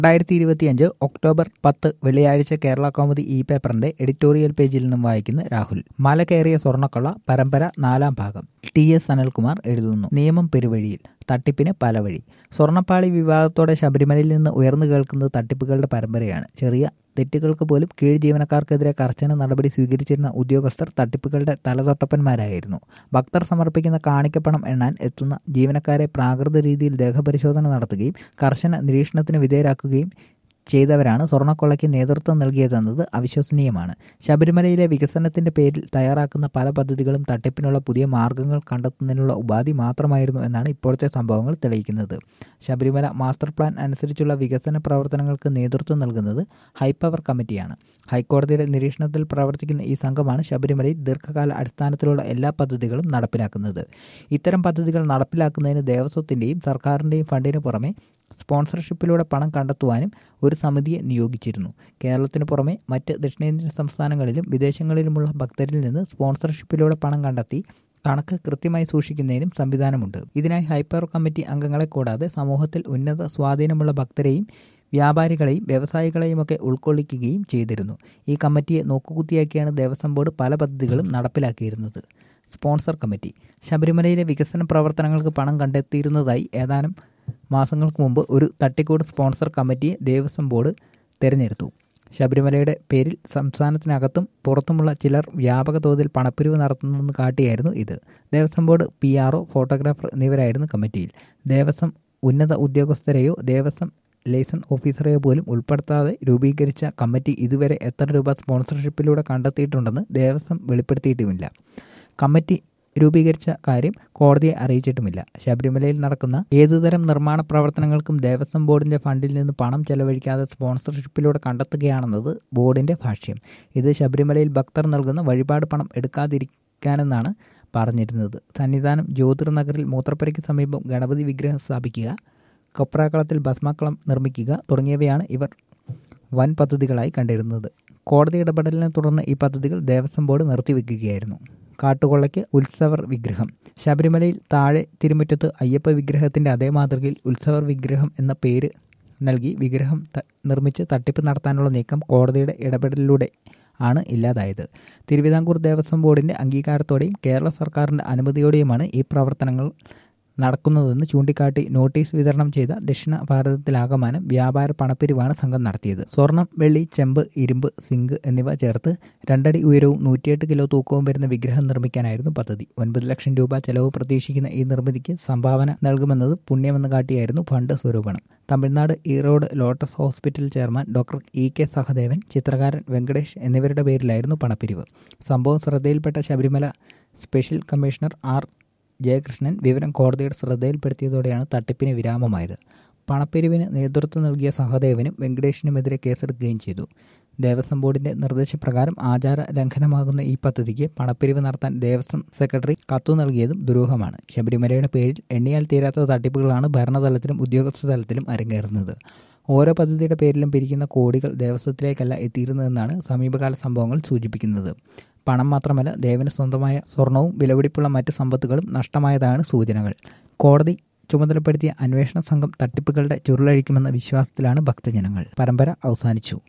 രണ്ടായിരത്തി ഇരുപത്തിയഞ്ച് ഒക്ടോബർ പത്ത് വെള്ളിയാഴ്ച കേരള കൗമുദി ഇ പേപ്പറിന്റെ എഡിറ്റോറിയൽ പേജിൽ നിന്നും വായിക്കുന്ന രാഹുൽ മല കയറിയ സ്വർണ്ണക്കൊള്ള പരമ്പര നാലാം ഭാഗം ടി എസ് അനിൽകുമാർ എഴുതുന്നു നിയമം പെരുവഴിയിൽ തട്ടിപ്പിന് പല വഴി സ്വർണ്ണപ്പാളി വിവാദത്തോടെ ശബരിമലയിൽ നിന്ന് ഉയർന്നു കേൾക്കുന്നത് തട്ടിപ്പുകളുടെ പരമ്പരയാണ് ചെറിയ തെറ്റുകൾക്ക് പോലും കീഴ് ജീവനക്കാർക്കെതിരെ കർശന നടപടി സ്വീകരിച്ചിരുന്ന ഉദ്യോഗസ്ഥർ തട്ടിപ്പുകളുടെ തലതൊട്ടപ്പന്മാരായിരുന്നു ഭക്തർ സമർപ്പിക്കുന്ന കാണിക്കപ്പണം എണ്ണാൻ എത്തുന്ന ജീവനക്കാരെ പ്രാകൃത രീതിയിൽ ദേഹപരിശോധന നടത്തുകയും കർശന നിരീക്ഷണത്തിന് വിധേയരാക്കുകയും ചെയ്തവരാണ് സ്വർണ്ണക്കൊള്ളയ്ക്ക് നേതൃത്വം നൽകിയതെന്നത് അവിശ്വസനീയമാണ് ശബരിമലയിലെ വികസനത്തിന്റെ പേരിൽ തയ്യാറാക്കുന്ന പല പദ്ധതികളും തട്ടിപ്പിനുള്ള പുതിയ മാർഗങ്ങൾ കണ്ടെത്തുന്നതിനുള്ള ഉപാധി മാത്രമായിരുന്നു എന്നാണ് ഇപ്പോഴത്തെ സംഭവങ്ങൾ തെളിയിക്കുന്നത് ശബരിമല മാസ്റ്റർ പ്ലാൻ അനുസരിച്ചുള്ള വികസന പ്രവർത്തനങ്ങൾക്ക് നേതൃത്വം നൽകുന്നത് ഹൈപ്പവർ കമ്മിറ്റിയാണ് ഹൈക്കോടതിയുടെ നിരീക്ഷണത്തിൽ പ്രവർത്തിക്കുന്ന ഈ സംഘമാണ് ശബരിമലയിൽ ദീർഘകാല അടിസ്ഥാനത്തിലുള്ള എല്ലാ പദ്ധതികളും നടപ്പിലാക്കുന്നത് ഇത്തരം പദ്ധതികൾ നടപ്പിലാക്കുന്നതിന് ദേവസ്വത്തിന്റെയും സർക്കാരിന്റെയും ഫണ്ടിന് പുറമെ സ്പോൺസർഷിപ്പിലൂടെ പണം കണ്ടെത്തുവാനും ഒരു സമിതിയെ നിയോഗിച്ചിരുന്നു കേരളത്തിന് പുറമെ മറ്റ് ദക്ഷിണേന്ത്യൻ സംസ്ഥാനങ്ങളിലും വിദേശങ്ങളിലുമുള്ള ഭക്തരിൽ നിന്ന് സ്പോൺസർഷിപ്പിലൂടെ പണം കണ്ടെത്തി കണക്ക് കൃത്യമായി സൂക്ഷിക്കുന്നതിനും സംവിധാനമുണ്ട് ഇതിനായി ഹൈപ്പർ കമ്മിറ്റി അംഗങ്ങളെ കൂടാതെ സമൂഹത്തിൽ ഉന്നത സ്വാധീനമുള്ള ഭക്തരെയും വ്യാപാരികളെയും വ്യവസായികളെയുമൊക്കെ ഉൾക്കൊള്ളിക്കുകയും ചെയ്തിരുന്നു ഈ കമ്മിറ്റിയെ നോക്കുകുത്തിയാക്കിയാണ് ദേവസ്വം ബോർഡ് പല പദ്ധതികളും നടപ്പിലാക്കിയിരുന്നത് സ്പോൺസർ കമ്മിറ്റി ശബരിമലയിലെ വികസന പ്രവർത്തനങ്ങൾക്ക് പണം കണ്ടെത്തിയിരുന്നതായി ഏതാനും മാസങ്ങൾക്ക് മുമ്പ് ഒരു തട്ടിക്കൂട് സ്പോൺസർ കമ്മിറ്റിയെ ദേവസ്വം ബോർഡ് തിരഞ്ഞെടുത്തു ശബരിമലയുടെ പേരിൽ സംസ്ഥാനത്തിനകത്തും പുറത്തുമുള്ള ചിലർ വ്യാപക തോതിൽ പണപ്പിരിവ് നടത്തുന്നെന്ന് കാട്ടിയായിരുന്നു ഇത് Devaswom board P R photographer എന്നിവരായിരുന്നു കമ്മിറ്റിയിൽ ദേവസ്വം ഉന്നത ഉദ്യോഗസ്ഥരെയോ ദേവസ്വം ലൈസൺ ഓഫീസറെയോ പോലും ഉൾപ്പെടുത്താതെ രൂപീകരിച്ച കമ്മിറ്റി ഇതുവരെ എത്ര രൂപ സ്പോൺസർഷിപ്പിലൂടെ കണ്ടെത്തിയിട്ടുണ്ടെന്ന് ദേവസ്വം വെളിപ്പെടുത്തിയിട്ടുമില്ല കമ്മിറ്റി രൂപീകരിച്ച കാര്യം കോടതിയെ അറിയിച്ചിട്ടുമില്ല ശബരിമലയിൽ നടക്കുന്ന ഏതുതരം നിർമ്മാണ പ്രവർത്തനങ്ങൾക്കും ദേവസ്വം ബോർഡിന്റെ ഫണ്ടിൽ നിന്ന് പണം ചെലവഴിക്കാതെ സ്പോൺസർഷിപ്പിലൂടെ കണ്ടെത്തുകയാണെന്നത് ബോർഡിന്റെ ഭാഷ്യം ഇത് ശബരിമലയിൽ ഭക്തർ നൽകുന്ന വഴിപാട് പണം എടുക്കാതിരിക്കാനെന്നാണ് പറഞ്ഞിരുന്നത് സന്നിധാനം ജ്യോതിർനഗറിൽ മൂത്രപ്പരയ്ക്ക് സമീപം ഗണപതി വിഗ്രഹം സ്ഥാപിക്കുക കൊപ്രാക്കളത്തിൽ ഭസ്മാക്കളം നിർമ്മിക്കുക തുടങ്ങിയവയാണ് ഇവർ വൻ പദ്ധതികളായി കണ്ടിരുന്നത് കോടതി ഇടപെടലിനെ തുടർന്ന് ഈ പദ്ധതികൾ ദേവസ്വം ബോർഡ് നിർത്തിവെക്കുകയായിരുന്നു കാട്ടുകൊള്ളയ്ക്ക് ഉത്സവർ വിഗ്രഹം ശബരിമലയിൽ താഴെ തിരുമുറ്റത്ത് അയ്യപ്പ വിഗ്രഹത്തിന്റെ അതേ മാതൃകയിൽ ഉത്സവർ വിഗ്രഹം എന്ന പേര് നൽകി വിഗ്രഹം നിർമ്മിച്ച് തട്ടിപ്പ് നടത്താനുള്ള നീക്കം കോടതിയുടെ ഇടപെടലിലൂടെ ആണ് ഇല്ലാതായത് തിരുവിതാംകൂർ ദേവസ്വം ബോർഡിന്റെ അംഗീകാരത്തോടെയും കേരള സർക്കാരിന്റെ അനുമതിയോടെയുമാണ് ഈ പ്രവർത്തനങ്ങൾ നടക്കുന്നതെന്ന് ചൂണ്ടിക്കാട്ടി നോട്ടീസ് വിതരണം ചെയ്ത ദക്ഷിണ ഭാരതത്തിലാകമാനം വ്യാപാര പണപ്പിരിവാണ് സംഘം നടത്തിയത് സ്വർണം വെള്ളി ചെമ്പ് ഇരുമ്പ് സിങ്ക് എന്നിവ ചേർത്ത് രണ്ടടി ഉയരവും നൂറ്റിയെട്ട് കിലോ തൂക്കവും വരുന്ന വിഗ്രഹം നിർമ്മിക്കാനായിരുന്നു പദ്ധതി ഒൻപത് ലക്ഷം രൂപ ചെലവ് പ്രതീക്ഷിക്കുന്ന ഈ നിർമ്മിതിക്ക് സംഭാവന നൽകുമെന്നത് പുണ്യമെന്ന് കാട്ടിയായിരുന്നു ഫണ്ട് സ്വരൂപണം Tamil Nadu Erode lotus hospital chairman doctor E K Sahadevan ചിത്രകാരൻ വെങ്കടേഷ് എന്നിവരുടെ പേരിലായിരുന്നു പണപ്പിരിവ് സംഭവം ശ്രദ്ധയിൽപ്പെട്ട Sabarimala special commissioner R Jayakrishnan വിവരം കോടതിയുടെ ശ്രദ്ധയിൽപ്പെടുത്തിയതോടെയാണ് തട്ടിപ്പിന് വിരാമമായത് പണപ്പിരിവിന് നേതൃത്വം നൽകിയ സഹദേവനും വെങ്കടേഷിനുമെതിരെ കേസെടുക്കുകയും ചെയ്തു ദേവസ്വം ബോർഡിന്റെ നിർദ്ദേശപ്രകാരം ആചാര ലംഘനമാകുന്ന ഈ പദ്ധതിക്ക് പണപ്പിരിവ് നടത്താൻ ദേവസ്വം സെക്രട്ടറി കത്തു നൽകിയതും ദുരൂഹമാണ് ശബരിമലയുടെ പേരിൽ എണ്ണിയാൽ തീരാത്ത തട്ടിപ്പുകളാണ് ഭരണതലത്തിലും ഉദ്യോഗസ്ഥ തലത്തിലും അരങ്ങേറുന്നത് ഓരോ പദ്ധതിയുടെ പേരിലും പിരിക്കുന്ന കോടികൾ ദേവസ്വത്തിലേക്കല്ല എത്തിയിരുന്നതെന്നാണ് സമീപകാല സംഭവങ്ങൾ സൂചിപ്പിക്കുന്നത് പണം മാത്രമല്ല ദേവന് സ്വന്തമായ സ്വർണവും വിലപിടിപ്പുള്ള മറ്റ് സമ്പത്തുകളും നഷ്ടമായതാണ് സൂചനകൾ കോടതി ചുമതലപ്പെടുത്തിയ അന്വേഷണ സംഘം തട്ടിപ്പുകളുടെ ചുരുളഴിക്കുമെന്ന വിശ്വാസത്തിലാണ് ഭക്തജനങ്ങൾ പരമ്പര അവസാനിച്ചു